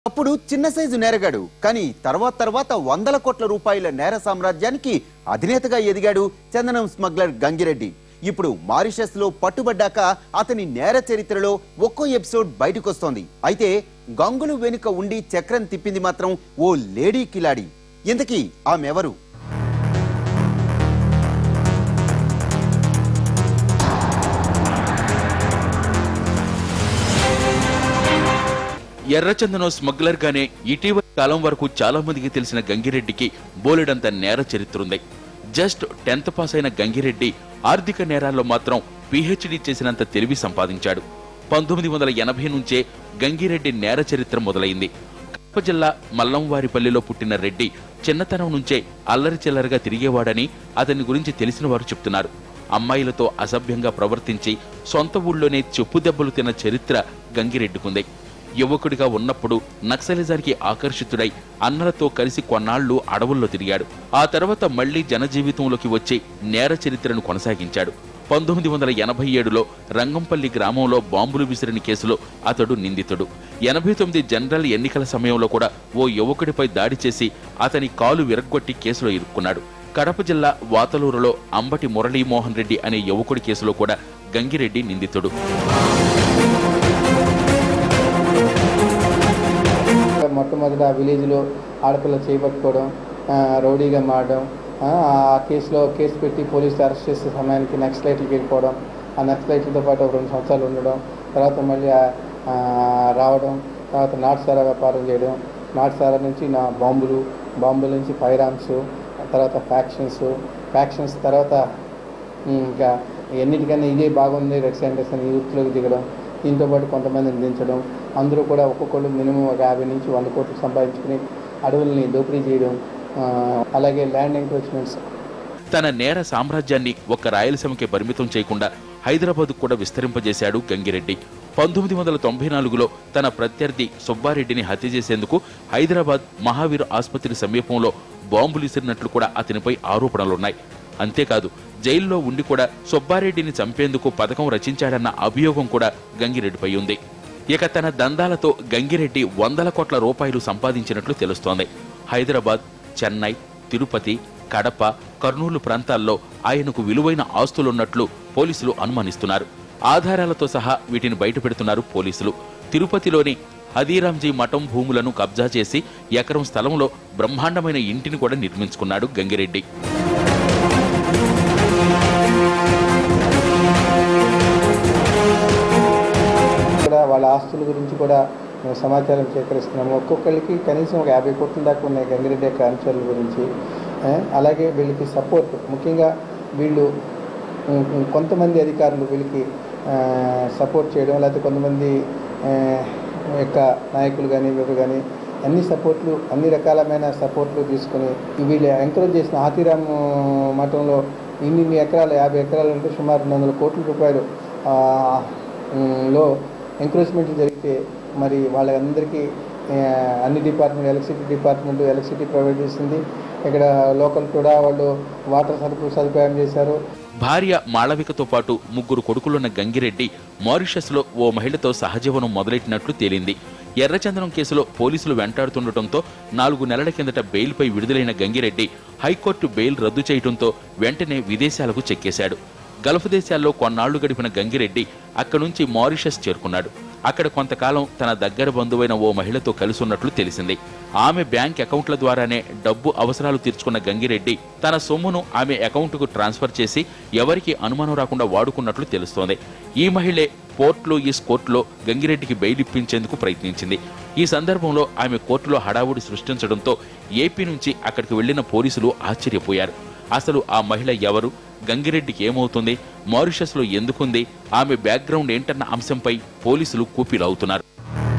అప్పుడు చిన్న సైజు నేరగాడు కానీ తర్వాత తర్వాత వందల కోట్ల రూపాయల నేర సామ్రాజ్యానికి అధినేతగా ఎదిగాడు చందనం స్మగ్లర్ గంగిరెడ్డి ఇప్పుడు మారిషస్ లో పట్టుబడ్డాక అతని నేర చరిత్రలో ఒక్కో ఎపిసోడ్ బయటకొస్తోంది అయితే గంగులు వెనుక ఉండి చక్రం తిప్పింది మాత్రం ఓ లేడీ కిలాడి ఇంతకీ ఆమెవరు ఎర్రచందనం స్మగ్లర్ గానే ఇటీవలి కాలం వరకు చాలా మందికి తెలిసిన గంగిరెడ్డికి బోలెడంత నేర చరిత్ర ఉంది జస్ట్ టెన్త్ పాస్ అయిన గంగిరెడ్డి ఆర్థిక నేరాల్లో మాత్రం పిహెచ్డి చేసినంత తెలివి సంపాదించాడు పంతొమ్మిది వందల ఎనభై నుంచే గంగిరెడ్డి నేర చరిత్ర మొదలైంది కడప జిల్లా మల్లంవారిపల్లిలో పుట్టిన రెడ్డి చిన్నతనం నుంచే అల్లరి చిల్లరగా తిరిగేవాడని అతని గురించి తెలిసిన వారు చెప్తున్నారు అమ్మాయిలతో అసభ్యంగా ప్రవర్తించి సొంత ఊళ్ళోనే చెప్పు దెబ్బలు తిన్న చరిత్ర గంగిరెడ్డికుంది యువకుడిగా ఉన్నప్పుడు నక్సలిజానికి ఆకర్షితుడై అన్నలతో కలిసి కొన్నాళ్లు అడవుల్లో తిరిగాడు ఆ తర్వాత మళ్లీ జనజీవితంలోకి వచ్చి నేర చరిత్రను కొనసాగించాడు పంతొమ్మిది వందల ఎనభై ఏడులో రంగంపల్లి గ్రామంలో బాంబులు విసిరిన కేసులో అతడు నిందితుడు ఎనభై తొమ్మిది జనరల్ ఎన్నికల సమయంలో కూడా ఓ యువకుడిపై దాడి చేసి అతని కాలు విరగ్గొట్టి కేసులో ఇరుక్కున్నాడు కడప జిల్లా వాతలూరులో అంబటి మురళీమోహన్ రెడ్డి అనే యువకుడి కేసులో కూడా గంగిరెడ్డి నిందితుడు మొట్టమొదట ఆ విలేజ్లో ఆడపిల్ల చేపట్టుకోవడం ఆ, రౌడీగా మారడం ఆ ఆ కేసులో కేసు పెట్టి పోలీసులు అరెస్ట్ చేసే సమయానికి నక్సలైట్లకి వెళ్ళిపోవడం ఆ నక్సలైట్లతో పాటు ఒక రెండు సంవత్సరాలు ఉండడం తర్వాత మళ్ళీ ఆ- ఆ, రావడం తర్వాత నాటుసారా వ్యాపారం చేయడం నాటుసారా నుంచి నా బాంబులు బాంబుల నుంచి ఫైరామ్స్ తర్వాత ఫ్యాక్షన్స్ ఫ్యాక్షన్స్ తర్వాత ఇంకా ఎన్నిటికన్నా ఇదే బాగుంది రెడ్ సెంటర్స్ అని యూత్లోకి దిగడం దీంతో పాటు కొంతమందిని దించడం అందరూ కూడా ఒక్కొక్కళ్ళు మినిమం ఒక యాభై నుంచి వంద కోట్లు సంపాదించుకుని అడవుల్ని దోపిడీ చేయడం ఆ, అలాగే ల్యాండ్ ఎంక్రోచ్మెంట్స్ తన నేర సామ్రాజ్యాన్ని ఒక్క రాయలసీమకే పరిమితం చేయకుండా హైదరాబాద్ కూడా విస్తరింపజేశాడు గంగిరెడ్డి పంతొమ్మిది వందల తొంభై నాలుగులో తన ప్రత్యర్థి సుబ్బారెడ్డిని హత్య చేసేందుకు హైదరాబాద్ మహావీర్ ఆసుపత్రి సమీపంలో బాంబులు విసిరినట్లు కూడా అతనిపై ఆరోపణలున్నాయి అంతేకాదు జైల్లో ఉండి కూడా సుబ్బారెడ్డిని చంపేందుకు పథకం రచించాడన్న అభియోగం కూడా గంగిరెడ్డిపై ఉంది ఇక తన దందాలతో గంగిరెడ్డి వందల కోట్ల రూపాయలు సంపాదించినట్లు తెలుస్తోంది హైదరాబాద్ చెన్నై తిరుపతి కడప కర్నూలు ప్రాంతాల్లో ఆయనకు విలువైన ఆస్తులున్నట్లు పోలీసులు అనుమానిస్తున్నారు ఆధారాలతో సహా వీటిని బయటపెడుతున్నారు పోలీసులు తిరుపతిలోని హదీరాంజీ మఠం భూములను కబ్జా చేసి ఎకరం స్థలంలో బ్రహ్మాండమైన ఇంటిని కూడా నిర్మించుకున్నాడు గంగిరెడ్డి కూడా వాళ్ళ ఆస్తుల గురించి కూడా మేము సమాచారం సేకరిస్తున్నాము ఒక్కొక్కరికి కనీసం ఒక యాభై కోట్ల దాకా ఉన్నాయి గంగిరెడ్డి యొక్క అనుచరుల గురించి ఆ, అలాగే వీళ్ళకి సపోర్ట్ ముఖ్యంగా వీళ్ళు ఉమ్, ఉమ్, కొంతమంది అధికారులు వీళ్ళకి సపోర్ట్ చేయడం లేకపోతే కొంతమంది ఆ, యొక్క నాయకులు కానీ వీరు కానీ అన్ని సపోర్ట్లు అన్ని రకాలమైన సపోర్ట్లు తీసుకొని వీళ్ళు ఎంకరేజ్ చేసిన ఆతిరామ్ మఠంలో ఇన్ని ఇన్ని ఎకరాలు యాభై ఎకరాలు అంటే సుమారు రెండు వందల కోట్ల రూపాయలు ఆ, ఉమ్, లో ఎంక్రోచ్మెంట్ జరిగితే మరి వాళ్ళందరికీ ఆ, అన్ని department electricity department electricity provide చేసింది ఇక్కడ లోకల్ కూడా వాళ్ళు వాటర్ సదుపు సదుపాయం చేశారు భార్య మాళవికతో పాటు ముగ్గురు కొడుకులున్న గంగిరెడ్డి మారిషస్లో ఓ మహిళతో సహజీవనం మొదలెట్టినట్లు తేలింది ఎర్రచందనం కేసులో పోలీసులు వెంటాడుతుండటంతో నాలుగు నెలల కిందట బెయిల్పై విడుదలైన గంగిరెడ్డి హైకోర్టు బెయిల్ రద్దు చేయడంతో వెంటనే విదేశాలకు చెక్కేశాడు గల్ఫ్ దేశాల్లో కొన్నాళ్లు గడిపిన గంగిరెడ్డి అక్కడి నుంచి మారిషస్ చేరుకున్నాడు అక్కడ కొంతకాలం తన దగ్గర బంధువైన ఓ మహిళతో కలిసి ఉన్నట్లు తెలిసింది ఆమె బ్యాంక్ అకౌంట్ల ద్వారానే డబ్బు అవసరాలు తీర్చుకున్న గంగిరెడ్డి తన సొమ్మును ఆమె అకౌంటుకు ట్రాన్స్ఫర్ చేసి ఎవరికీ అనుమానం రాకుండా వాడుకున్నట్లు తెలుస్తోంది ఈ మహిళే పోర్ట్ లూయిస్ కోర్టులో గంగిరెడ్డికి బెయిల్ ఇప్పించేందుకు ప్రయత్నించింది ఈ సందర్భంలో ఆమె కోర్టులో హడావుడి సృష్టించడంతో ఏపీ నుంచి అక్కడికి వెళ్లిన పోలీసులు ఆశ్చర్యపోయారు అసలు ఆ మహిళ ఎవరు గంగిరెడ్డికి ఏమవుతుంది మారిషస్లో ఎందుకుంది ఆమె బ్యాక్గ్రౌండ్ ఏంటన్న అంశంపై పోలీసులు కూపీలవుతున్నారు